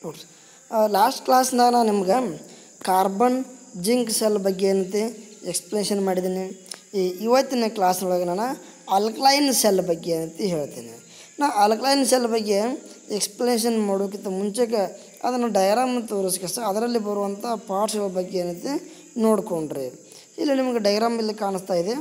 ನೋಡ್ರಿ ಲಾಸ್ಟ್ ಕ್ಲಾಸ್ನಾಗ ನಾನು ನಿಮ್ಗೆ ಕಾರ್ಬನ್ ಜಿಂಕ್ ಸೆಲ್ ಬಗ್ಗೆ ಏನಂತೆ ಎಕ್ಸ್ಪ್ಲೇಷನ್ ಮಾಡಿದ್ದೀನಿ ಈ ಇವತ್ತಿನ ಕ್ಲಾಸ್ನೊಳಗೆ ನಾನು ಅಲ್ಕ್ಲೈನ್ ಸೆಲ್ ಬಗ್ಗೆ ಏನಂತ ಹೇಳ್ತೀನಿ ನಾ ಅಲ್ಕ್ಲೈನ್ ಸೆಲ್ ಬಗ್ಗೆ ಎಕ್ಸ್ಪ್ಲೇಷನ್ ಮಾಡೋಕ್ಕಿಂತ ಮುಂಚೆಗೆ ಅದನ್ನು ಡಯಾಗ್ರಾಮ್ ತೋರಿಸ್ಕಷ್ಟ ಅದರಲ್ಲಿ ಬರುವಂಥ ಪಾರ್ಟ್ಸ್ಗಳ ಬಗ್ಗೆ ಏನೈತಿ ನೋಡ್ಕೊಂಡ್ರಿ ಇಲ್ಲಿ ನಿಮಗೆ ಡಯಾಗ್ರಾಮ್ ಇಲ್ಲಿ ಕಾಣಿಸ್ತಾ ಇದೆ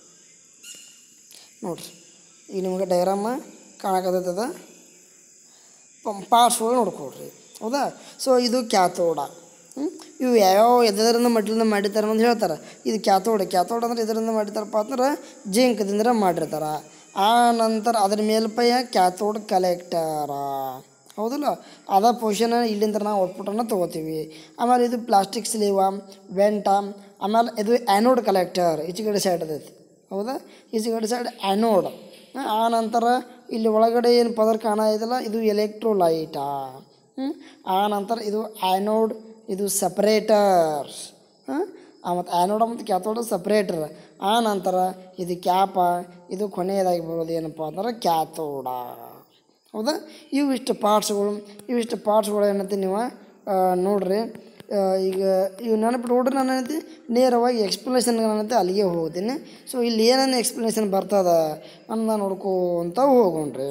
ನೋಡ್ರಿ ಈಗ ನಿಮಗೆ ಡಯಾಗ್ರಾಮ ಕಾಣಕತ್ತದ ಪಾರ್ಟ್ಸ್ಗಳು ನೋಡ್ಕೊಳ್ರಿ ಹೌದಾ ಸೊ ಇದು ಕ್ಯಾಥೋಡ ಹ್ಮ್? ಇವು ಯಾವ್ಯಾವ ಎದರಿಂದ ಮಡ್ಲಿಂದ ಮಾಡಿರ್ತಾರೆ ಅಂತ ಹೇಳ್ತಾರೆ ಇದು ಕ್ಯಾಥೋಡ್ ಕ್ಯಾಥೋಡ್ ಅಂದ್ರೆ ಇದರಿಂದ ಮಾಡಿರ್ತಾರಪ್ಪ ಅಂದ್ರೆ ಜಿಂಕದಿಂದ ಮಾಡಿರ್ತಾರೆ ಆ ನಂತರ ಅದ್ರ ಮೇಲ್ಪಯ ಕ್ಯಾಥೋಡ್ ಕಲೆಕ್ಟರ ಹೌದಲ್ಲ ಅದ ಪೊಸಿಷನ್ ಇಲ್ಲಿಂದ ನಾವು ಔಟ್ಪುಟನ್ನು ತೊಗೋತೀವಿ ಆಮೇಲೆ ಇದು ಪ್ಲಾಸ್ಟಿಕ್ ಸ್ಲೀವ ವೆಂಟ ಆಮೇಲೆ ಇದು ಆ್ಯನೋಡ್ ಕಲೆಕ್ಟರ್ ಈಚೆಗಡೆ ಸೈಡ್ ಅದೈತಿ ಹೌದಾ ಈಚೆಗಡೆ ಸೈಡ್ ಆ್ಯನೋಡ್ ಆ ನಂತರ ಇಲ್ಲಿ ಒಳಗಡೆ ಏನು ಪದರ ಕಾಣೋದಿಲ್ಲ ಇದು ಎಲೆಕ್ಟ್ರೋಲೈಟಾ ಹ್ಮ್? ಆ ನಂತರ ಇದು ಆ್ಯನೋಡ್ ಇದು ಸಪ್ರೇಟರ್ಸ್ ಮತ್ತು ಆ್ಯನೋಡ ಮತ್ತು ಕ್ಯಾಥೋಡ್ ಸಪ್ರೇಟರ್ ಆ ನಂತರ ಇದು ಕ್ಯಾಪ ಇದು ಕೊನೆಯದಾಗಿ ಬರೋದು ಏನಪ್ಪ ಅಂದ್ರೆ ಕ್ಯಾಥೋಡ ಹೌದಾ ಇವು ಇಷ್ಟು ಪಾರ್ಟ್ಸ್ಗಳು ಇವಿಷ್ಟು ಪಾರ್ಟ್ಸ್ಗಳು ಏನಂತ ನೀವು ಆ, ನೋಡ್ರಿ ಆ, ಈಗ ಇವು ನೆನಪು ನೋಡ್ರಿ ನಾನು ಏನೈತಿ ನೇರವಾಗಿ ಎಕ್ಸ್ಪ್ಲನೇಷನ್ಗೆ ನಾನಂತೆ ಅಲ್ಲಿಗೆ ಹೋಗ್ತೀನಿ ಸೊ ಇಲ್ಲಿ ಏನೇನು ಎಕ್ಸ್ಪ್ಲನೇಷನ್ ಬರ್ತದ ಅನ್ನ ನೋಡ್ಕೊಂತ ಹೋಗೋಣ್ರಿ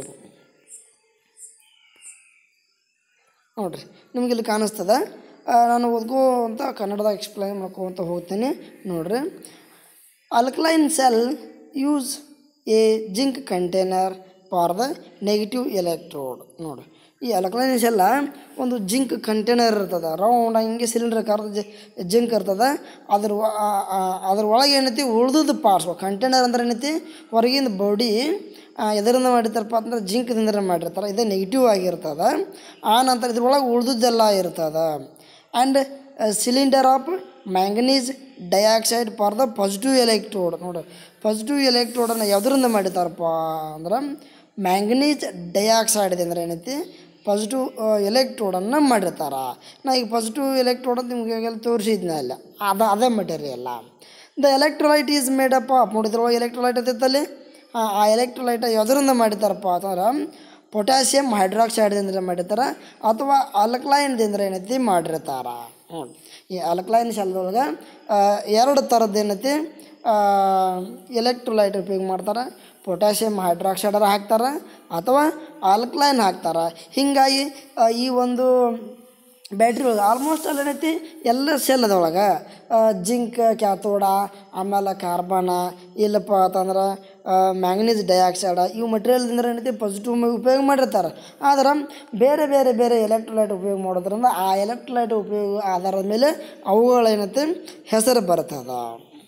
ನೋಡ್ರಿ ನಿಮ್ಗೆ ಇಲ್ಲಿ ಕಾಣಿಸ್ತದ ಆ, ನಾನು ಓದ್ಕೋ ಅಂತ ಕನ್ನಡದಾಗ ಎಕ್ಸ್ಪ್ಲೈನ್ ಮಾಡ್ಕೊಂತ ಹೋಗ್ತೀನಿ ನೋಡ್ರಿ alkaline cell use a zinc container for the negative electrode ನೋಡಿ ಈ ಅಲ್ಕಲೈನ್ ಸೆಲ್ಲ ಒಂದು ಜಿಂಕ್ ಕಂಟೈನರ್ ಇರ್ತದೆ ರೌಂಡ್ ಹಿಂಗೆ ಸಿಲಿಂಡರ್ ಕರ್ದ ಜಿಂಕ್ ಇರ್ತದೆ ಅದ್ರ ಒ- ಆ- ಆ- ಅದ್ರ ಒಳಗೆ ಏನೈತಿ ಉಳ್ದದ್ದು ಪಾರ್ಟ್ಸ್ ಕಂಟೈನರ್ ಅಂದ್ರೆ ಏನೈತಿ ಹೊರಗಿಂದ ಬಾಡಿ ಎದರಿಂದ ಮಾಡಿರ್ತಾರಪ್ಪ ಅಂದ್ರೆ ಜಿಂಕ್ದಿಂದ ಮಾಡಿರ್ತಾರೆ ಇದೇ ನೆಗೆಟಿವ್ ಆಗಿರ್ತದೆ ಆ ನಂತರ ಇದ್ರೊಳಗೆ ಉಳ್ದದ್ದೆಲ್ಲ ಇರ್ತದೆ and cylinder of manganese dioxide for the positive electrode ನೋಡಿ ಪಾಸಿಟಿವ್ ಎಲೆಕ್ಟ್ರೋಡನ್ನು ಯಾವುದರಿಂದ ಮಾಡಿರ್ತಾರಪ್ಪ ಅಂದ್ರೆ ಮ್ಯಾಂಗನೀಸ್ ಡೈಆಕ್ಸೈಡ್ ಅಂದ್ರೆ ಏನೈತಿ ಪಾಸಿಟಿವ್ ಎಲೆಕ್ಟ್ರೋಡನ್ನು ಮಾಡಿರ್ತಾರೆ ನಾ ಈಗ ಪಾಸಿಟಿವ್ ಎಲೆಕ್ಟ್ರೋಡ್ ಅಂತ ನಿಮ್ಗೆ ಈಗೆಲ್ಲ ತೋರಿಸಿದ್ನ ಅಲ್ಲ ಅದ ಅದೇ ಮೆಟೀರಿಯಲ್ಲ the electrolyte is made up ನೋಡಿದ್ರೊಳಗೆ ಎಲೆಕ್ಟ್ರೋಲೈಟ್ ಇರ್ತೈತಲ್ಲಿ ಆ ಆ ಎಲೆಕ್ಟ್ರೋಲೈಟ್ ಯಾವುದರಿಂದ ಮಾಡಿರ್ತಾರಪ್ಪ ಅಂತಂದ್ರೆ ಪೊಟ್ಯಾಸಿಯಮ್ ಹೈಡ್ರಾಕ್ಸೈಡ್ದಿಂದ ಮಾಡಿರ್ತಾರೆ ಅಥವಾ ಅಲ್ಕ್ಲೈನ್ದಿಂದ ಏನೈತಿ ಮಾಡಿರ್ತಾರೆ ಹ್ಞೂ ಈ ಅಲ್ಕ್ಲೈನ್ ಶೆಲ್ದೊಳಗೆ ಎರಡು ಥರದ್ದು ಏನೈತಿ ಎಲೆಕ್ಟ್ರೋಲೈಟ್ ಉಪಯೋಗ ಮಾಡ್ತಾರೆ ಪೊಟ್ಯಾಸಿಯಮ್ ಹೈಡ್ರಾಕ್ಸೈಡರ ಹಾಕ್ತಾರೆ ಅಥವಾ ಆಲ್ಕ್ಲೈನ್ ಹಾಕ್ತಾರೆ ಹೀಗಾಗಿ ಆ, ಈ ಒಂದು ಬ್ಯಾಟ್ರಿ ಒಳಗೆ ಆಲ್ಮೋಸ್ಟ್ ಅಲ್ಲಿ ಏನೈತಿ ಎಲ್ಲ ಸೆಲ್ ಅದ್ರೊಳಗೆ ಜಿಂಕ್ ಕ್ಯಾಥೋಡ ಆಮೇಲೆ ಕಾರ್ಬನ ಇಲ್ಲಪ್ಪ ಅಂತಂದ್ರೆ ಮ್ಯಾಂಗನೀಸ್ ಡೈಆಕ್ಸೈಡ್ ಇವು ಮಟೀರಿಯಲ್ದಿಂದ ಏನೈತಿ ಪಾಸಿಟಿವ್ ಉಪಯೋಗ ಮಾಡಿರ್ತಾರೆ ಆದ್ರೆ ಬೇರೆ ಬೇರೆ ಬೇರೆ ಎಲೆಕ್ಟ್ರೋಲೈಟ್ ಉಪಯೋಗ ಮಾಡೋದ್ರಿಂದ ಆ ಎಲೆಕ್ಟ್ರೋಲೈಟ್ ಉಪಯೋಗ ಆಧಾರದ ಮೇಲೆ ಅವುಗಳೇನೈತಿ ಹೆಸರು ಬರ್ತದೆ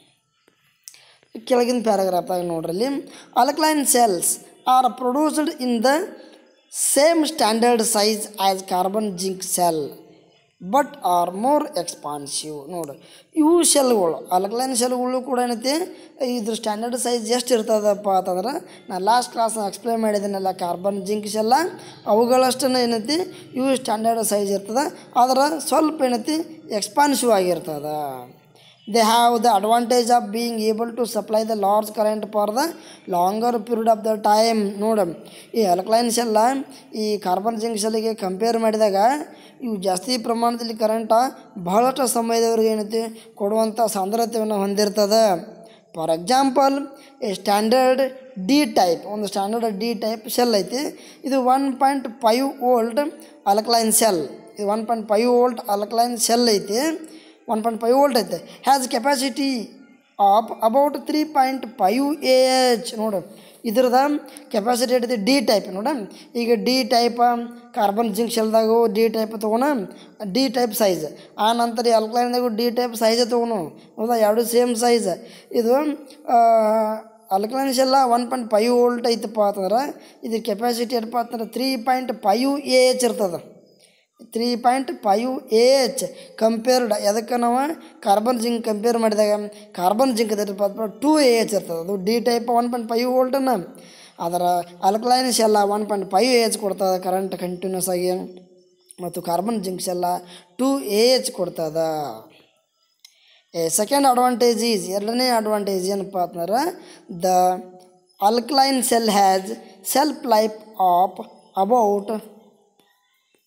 ಕೆಳಗಿನ ಪ್ಯಾರಾಗ್ರಾಫಾಗಿ ನೋಡ್ರಲ್ಲಿ alkaline cells are produced in the same standard size as carbon zinc cell but are more expensive ನೋಡು ಇವು ಶೆಲ್ಗಳು ಅಲ್ಕ್ಲೈನ್ ಶೆಲ್ಗಳು ಕೂಡ ಏನೈತಿ ಇದ್ರ ಸ್ಟ್ಯಾಂಡರ್ಡ್ ಸೈಜ್ ಎಷ್ಟು ಇರ್ತದಪ್ಪ ಅಂತಂದ್ರೆ ನಾನು ಲಾಸ್ಟ್ ಕ್ಲಾಸ್ ಎಕ್ಸ್ಪ್ಲೇನ್ ಮಾಡಿದ್ದೀನಲ್ಲ ಕಾರ್ಬನ್ ಜಿಂಕ್ ಶೆಲ್ಲ ಅವುಗಳಷ್ಟೇ ಏನೈತಿ ಇವು ಸ್ಟ್ಯಾಂಡರ್ಡ್ ಸೈಜ್ ಇರ್ತದೆ ಆದ್ರೆ ಸ್ವಲ್ಪ ಏನೈತಿ ಎಕ್ಸ್ಪಾನ್ಸಿವ್ ಆಗಿರ್ತದೆ they have the advantage of being able to supply the large current for the longer period of the time ನೋಡ ಈ ಅಲ್ಕ್ಲೈನ್ಸ್ ಎಲ್ಲ ಈ ಕಾರ್ಬನ್ ಜಿಂಕ್ ಸೆಲ್ಗೆ ಕಂಪೇರ್ ಮಾಡಿದಾಗ ಇವು ಜಾಸ್ತಿ ಪ್ರಮಾಣದಲ್ಲಿ ಕರೆಂಟ ಬಹಳಷ್ಟು ಸಮಯದವರೆಗೆ ಏನೈತಿ ಕೊಡುವಂಥ ಸಾಂದ್ರತೆಯನ್ನು ಹೊಂದಿರ್ತದೆ for example a standard D type ಒಂದು ಸ್ಟ್ಯಾಂಡರ್ಡ್ ಡಿ ಟೈಪ್ ಸೆಲ್ ಐತಿ ಇದು one point five volt alkaline cell ಇದು one point five volt alkaline cell ಐತಿ ಒನ್ ಪಾಯಿಂಟ್ ಫೈವ್ ವೋಲ್ಟ್ ಐತೆ has capacity of about three point five A H ನೋಡು ಇದ್ರದ capacity ಐತಿ D type ನೋಡ ಈಗ ಡಿ ಟೈಪ್ ಕಾರ್ಬನ್ ಜಿಂಕ್ ಶೆಲ್ದಾಗು D type ತೊಗೊಣ ಡಿ ಟೈಪ್ ಸೈಜ್ ಆ ನಂತರ ಅಲ್ಕ್ಲೈನ್ದಾಗು ಡಿ ಟೈಪ್ ಸೈಜ್ ತೊಗೊಳು ಹೌದಾ ಎರಡು ಸೇಮ್ ಸೈಜ್ ಇದು ಅಲ್ಕ್ಲೈನ್ ಶೆಲ್ಲ ಒನ್ ಪಾಯಿಂಟ್ ಫೈವ್ ವೋಲ್ಟ್ ಐತಪ್ಪ ಅಂತಂದ್ರೆ ಇದ್ರ ಕೆಪಾಸಿಟಿ ಏನಪ್ಪ ಅಂತಂದ್ರೆ three point five A H ಇರ್ತದೆ three point five A H compared ಅದಕ್ಕೆ ನಾವು ಕಾರ್ಬನ್ ಜಿಂಕ್ ಕಂಪೇರ್ ಮಾಡಿದಾಗ carbon zinc two A H ಇರ್ತದೆ ಅದು D type one point five ವೋಲ್ಟನ್ನು ಅದರ ಅಲ್ಕಲೈನ್ಸ್ ಎಲ್ಲ one point five A H ಕೊಡ್ತದೆ ಕರೆಂಟ್ ಕಂಟಿನ್ಯೂಸ್ ಆಗಿ ಮತ್ತು ಕಾರ್ಬನ್ ಜಿಂಕ್ಸ್ ಎಲ್ಲ ಟೂ ಎ ಎಚ್ ಕೊಡ್ತದ ಎ ಸೆಕೆಂಡ್ ಅಡ್ವಾಂಟೇಜ್ ಈಸ್ ಎರಡನೇ ಅಡ್ವಾಂಟೇಜ್ ಏನಪ್ಪ ಅಂತಂದ್ರೆ the alkaline cell has self life of about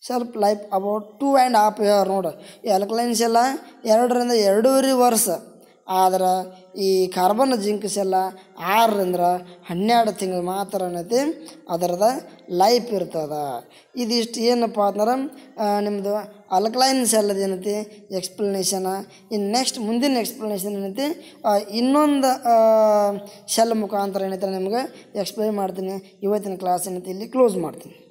ಸ್ವಲ್ಪ life about two and half year ನೋಡು ಈ ಅಲ್ಕಲೈನ್ಸ್ ಎಲ್ಲ ಎರಡರಿಂದ ಎರಡೂವರೆ ವರ್ಷ ಆದ್ರೆ ಈ ಕಾರ್ಬನ್ ಜಿಂಕ್ಸ್ ಎಲ್ಲ ಆರರಿಂದ ಹನ್ನೆರಡು ತಿಂಗಳು ಮಾತ್ರ ಏನೈತಿ ಅದರದ ಲೈಫ್ ಇರ್ತದೆ ಇದಿಷ್ಟು ಏನಪ್ಪ ಅಂದ್ರೆ ನಿಮ್ಮದು ಅಲ್ಕಲೈನ್ ಸೆಲ್ ಏನೈತಿ ಎಕ್ಸ್ಪ್ಲನೇಷನ್ ಇನ್ನು ನೆಕ್ಸ್ಟ್ ಮುಂದಿನ ಎಕ್ಸ್ಪ್ಲನೇಷನ್ ಏನೈತಿ ಆ, ಇನ್ನೊಂದು ಸೆಲ್ ಮುಖಾಂತರ ಏನೈತೆ ನಿಮ್ಗೆ ಎಕ್ಸ್ಪ್ಲೈನ್ ಮಾಡ್ತೀನಿ ಇವತ್ತಿನ ಕ್ಲಾಸ್ ಏನೈತಿ ಇಲ್ಲಿ ಕ್ಲೋಸ್ ಮಾಡ್ತೀನಿ